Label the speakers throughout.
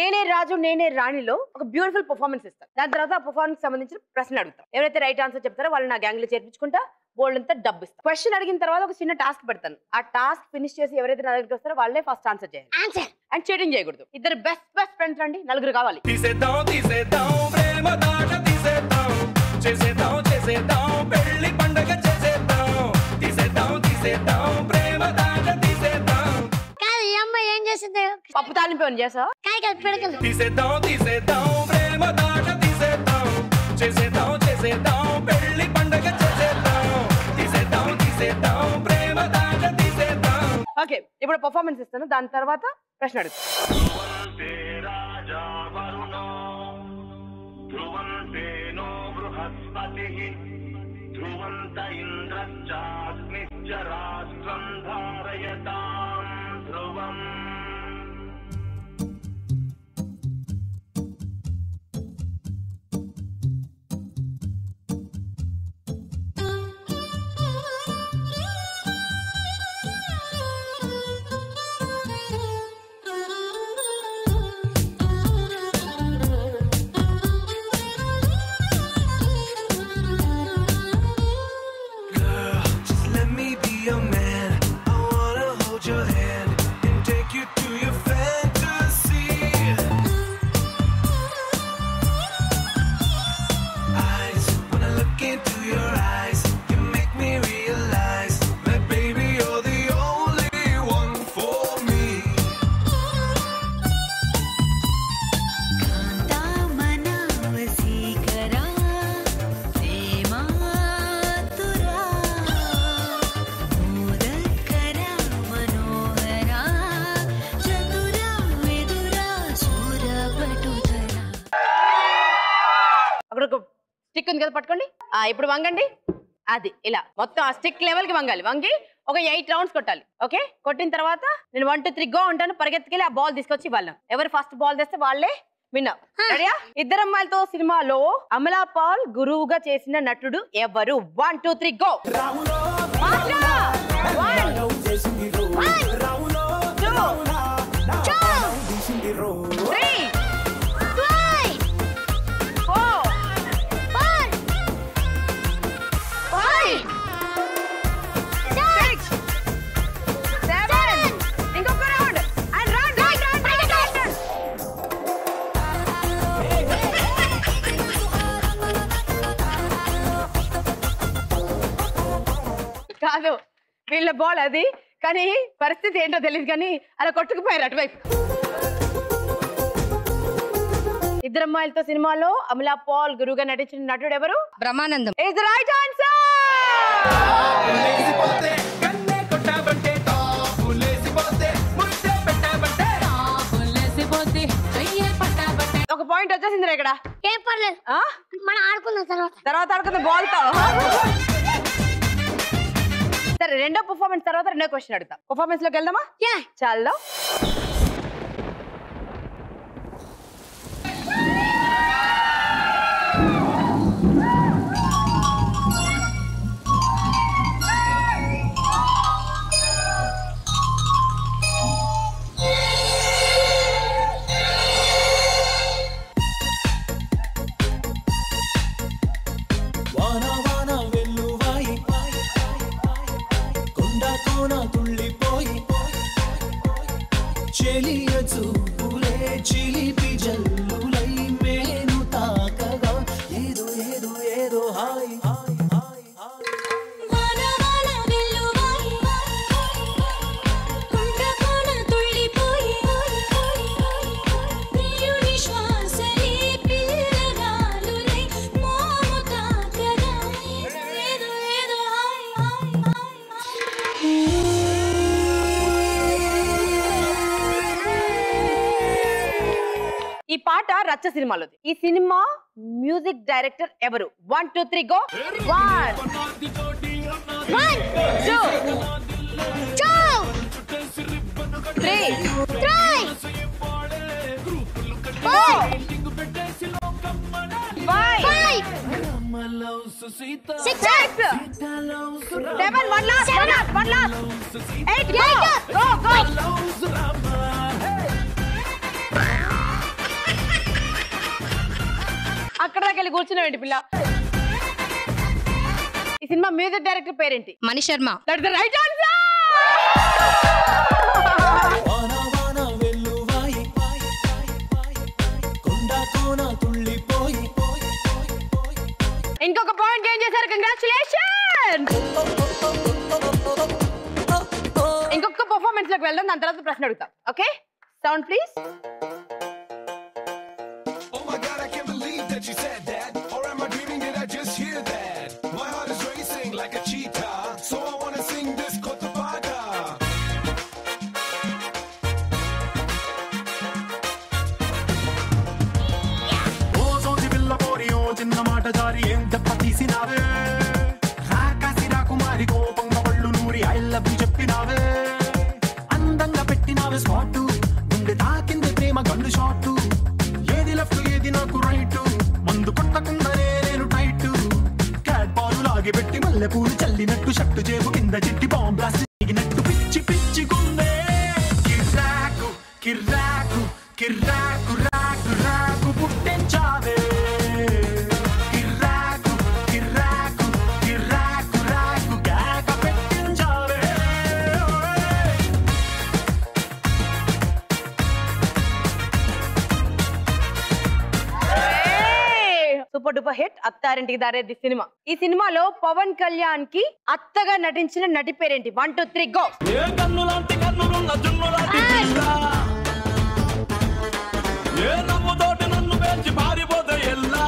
Speaker 1: నేనే రాజు నేనే రాణిలో ఒక బ్యూటిఫుల్ పర్ఫార్మెన్స్ ఇస్తాను దాని తర్వాత ఆ పర్ఫార్మెన్స్ సంబంధించిన ప్రశ్న అడుగుతాం ఎవరైతే రైట్ ఆన్సర్ చెప్తారో వాళ్ళు నా గ్యాంగ్ లో చేర్పించుకుంటా బోల్డ్ అంతా డబ్బు ఇస్తాను క్వశ్చన్ అడిగిన తర్వాత ఒక చిన్న టాస్క్ పెడతాను ఆ టాస్క్ ఫినిష్ చేసి ఎవరైతే నా దగ్గరికి వస్తారో వాళ్ళే ఫస్ట్ ఆన్సర్ చేయాలి
Speaker 2: ఆన్సర్
Speaker 1: అండ్ చీటింగ్ చేయకూడదు ఇద్దరు బెస్ట్ బెస్ట్ ఫ్రెండ్స్ రండి నలుగురు కావాలి
Speaker 3: తీసేద్దాం తీసేద్దాం ప్రేమ దాట తీసేద్దాం చేసేద్దాం చేసేద్దాం పెళ్లి పండగ చేసేద్దాం తీసేద్దాం తీసేద్దాం ప్రేమ దాట తీసేద్దాం
Speaker 2: కాదు ఈ అమ్మాయి ఏం చేసింది
Speaker 1: పప్పు తాలింపు ఏమైనా చేసావా
Speaker 2: కాదు కాదు పిడకలు
Speaker 3: తీసేద్దాం తీసేద్దాం ప్రేమ దాట తీసేద్దాం చేసేద్దాం చేసేద్దాం పెళ్లి పండగ చేసేద్దాం తీసేద్దాం తీసేద్దాం ప్రేమ దాట తీసేద్దాం
Speaker 1: ఓకే ఇప్పుడు పర్ఫార్మెన్స్ ఇస్తాను దాని తర్వాత ప్రశ్న అడుగుతాను
Speaker 3: రాజా వరుణో ధ్రువంతేనో బృహస్పతిః ధ్రువంత ఇంద్రశ్చాగ్నిశ్చ రాష్ట్రం ధారయతాం ధ్రువం Just let me be your man. I wanna hold your hand and take you to your fantasy. Eyes, when I look into your eyes, you make me realize that baby you're the only one for me.
Speaker 1: అక్కడ ఒక stick ఉంది కదా పట్టుకోండి ఆ ఇప్పుడు వంగండి అది ఇలా మొత్తం ఆ స్టిక్ లెవెల్ కి వంగాలి వంగి ఒక ఎయిట్ రౌండ్స్ కొట్టాలి ఓకే కొట్టిన తర్వాత నేను వన్ టూ త్రీ గో ఉంటాను పరిగెత్తుకెళ్ళి ఆ బాల్ తీసుకొచ్చి వాళ్ళం ఎవరు ఫస్ట్ బాల్ తెస్తే వాళ్ళే విన్నా రెడీయా ఇద్దరు అమ్మాయిలతో సినిమాలో అమలా పాల్ గురువుగా చేసిన నటుడు ఎవరు వన్ టూ త్రీ గో ఇంకొక round and run run run run కాదు వీళ్ళ బాల్ అది కానీ పరిస్థితి ఏంటో తెలియదు కానీ అలా కొట్టుకుపోయారు అటువైపు ఇద్దరు అమ్మాయిలతో సినిమాలో అమలా పాల్ గురువుగా నటించిన నటుడు ఎవరు
Speaker 4: బ్రహ్మానందం
Speaker 1: ఇస్ రైట్ ఆన్సర్
Speaker 3: కన్నే కొట్టాబంటే తాపులేసిపోతే ముద్దే పెట్టాబంటే
Speaker 1: ఒక పాయింట్ వచ్చేసింది ఇక్కడ
Speaker 2: ఏం పర్లేదు
Speaker 1: ఆ?
Speaker 2: మనం ఆడుకుందాం తర్వాత
Speaker 1: తర్వాత ఆడుకుంది బాల్ తో సరే రెండో పర్ఫార్మెన్స్ తర్వాత రెండో క్వశ్చన్ అడుగుతా పర్ఫార్మెన్స్ లోకి వెళ్దామా
Speaker 2: యా
Speaker 1: చాల్లో
Speaker 5: వాన వాన వెల్లువాయి కొండ కోన తుళ్ళిపోయి చెలియ చూపులే చిలిపి జల్లులై మేను తాకగా ఏదో ఏదో ఏదో హాయ్ హాయ్ హాయ్ హాయ్
Speaker 6: వాన వాన వెల్లువాయి కొండ కోన తుళ్ళిపోయి ప్రియుని శ్వాసలే పిల్లగాలులై మోము తాకగా ఏదో ఏదో హాయ్ హాయ్
Speaker 1: ఈ పాట రచ్చ సినిమాలోది ఈ సినిమా మ్యూజిక్ డైరెక్టర్ ఎవరు one two three go one
Speaker 2: one
Speaker 1: two
Speaker 2: two
Speaker 1: three
Speaker 2: three
Speaker 1: four five
Speaker 2: five six
Speaker 1: seven one last one last one last eight go go go వెళ్ళి కూర్చున్నావేంటి పిల్ల ఈ సినిమా మ్యూజిక్ డైరెక్టర్ పేరేంటి
Speaker 4: Mani Sharma
Speaker 1: that the right answer
Speaker 5: వాన వాన వెల్లువాయి కొండ కోన తుళ్ళిపోయి
Speaker 1: ఇంకొక పాయింట్ గెయిన్ చేశారు కంగ్రాచులేషన్ ఇంకొక పర్ఫార్మెన్స్ లోకి వెళ్దాం దాని తర్వాత ప్రశ్న అడుగుతాం okay sound please
Speaker 3: Oh my god, I can't believe that you said that. Or am I dreaming? Did I just hear that? My heart is racing like a cheetah. So I wanna sing this Cotabaga.
Speaker 7: ఓ సోది పిల్ల పోరి ఓ చిన్న మాట జారి ఏం దెబ్బ తీసినావే రాకాసి రాకుమారి కోపంగా పళ్ళు నూరి ఐ లవ్ యూ చెప్పినావే అందంగా పెట్టినావే స్పాట్ గుండె తాకింది ప్రేమ గన్ను షాట్ ఏది లెఫ్ట్ ఏది నాకు రైట్ మందు కొట్టకుండానే నేను టైట్ క్యాట్ బాల్ లాగి పెట్టి మల్లె పూలు చల్లినట్టు షట్టు చేపు కింద చిట్టి బాంబ్ బ్లాస్ట్ దిగినట్టు పిచ్చి పిచ్చి గుండె కిర్రాకు కిర్రాకు కిర్రాకు రాకు రాకు పుట్టించావే కిర్రాకు కిర్రాకు కిర్రాకు రాకు కేక పెట్టించావే
Speaker 1: super duper hit Attarintiki Daredi సినిమా ఈ సినిమాలో పవన్ కళ్యాణ్ కి అత్తగా నటించిన నటి పేరేంటి వన్ టూ త్రీ గో
Speaker 7: ఏ కన్ను లాంటి కన్నులున్న జున్ను లాంటి పిల్ల ఏ నవ్వుతోటి నన్ను పేర్చి పారిపోతే ఎల్లా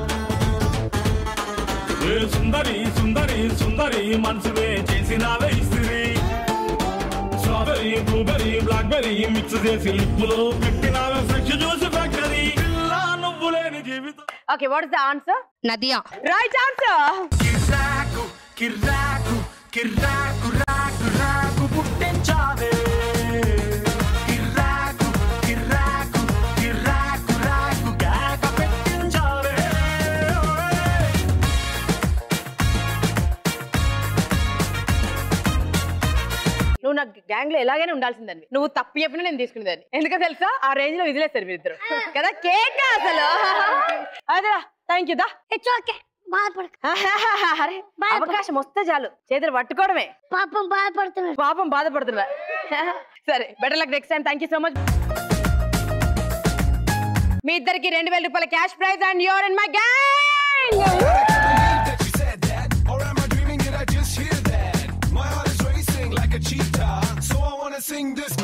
Speaker 7: ఏ సుందరి సుందరి సుందరి మనసువే చేసినావే ఇస్త్రీ స్ట్రాబెరీ బ్లూబెరీ బ్లాక్బెరీ మిక్స్ చేసి లిప్పులో పెట్టినావే ఫ్రెష్ జ్యూస్ ఫ్యాక్టరీ పిల్ల నువ్వు లేని జీవితం
Speaker 1: okay what is the answer
Speaker 4: Nadiya
Speaker 1: right answer
Speaker 7: కిర్రాకు కిర్రాకు కిర్రాకు రాకు రాకు పుట్టించావే కిర్రాకు కిర్రాకు కిర్రాకు రాకు కేక పెట్టించావే
Speaker 1: నువ్వు నా గ్యాంగ్ లో ఎలాగైనా ఉండాల్సిందని నువ్వు తప్పు చెప్పినా నేను తీసుకునేదాన్ని ఎందుకో తెలుసా ఆ రేంజ్ లో విదిలేస్తారు మీరిద్దరు కదా కేక్ అసలు అదేరా థ్యాంక్ యూ దా
Speaker 2: ఇట్స్ ఓకే బాధపడక
Speaker 1: అరే అవకాశం వస్తే చాలు చేతులు పట్టుకోవడమే
Speaker 2: పాపం బాధపడుతున్నాడు
Speaker 1: పాపం బాధపడుతున్నా సరే better luck next time thank you so much మీ ఇద్దరికి రెండు వేల రూపాయల cash prize and your in my gang
Speaker 3: That you said that. Or am I dreaming? Did I just hear that? My heart is racing like a cheetah. So I wanna sing this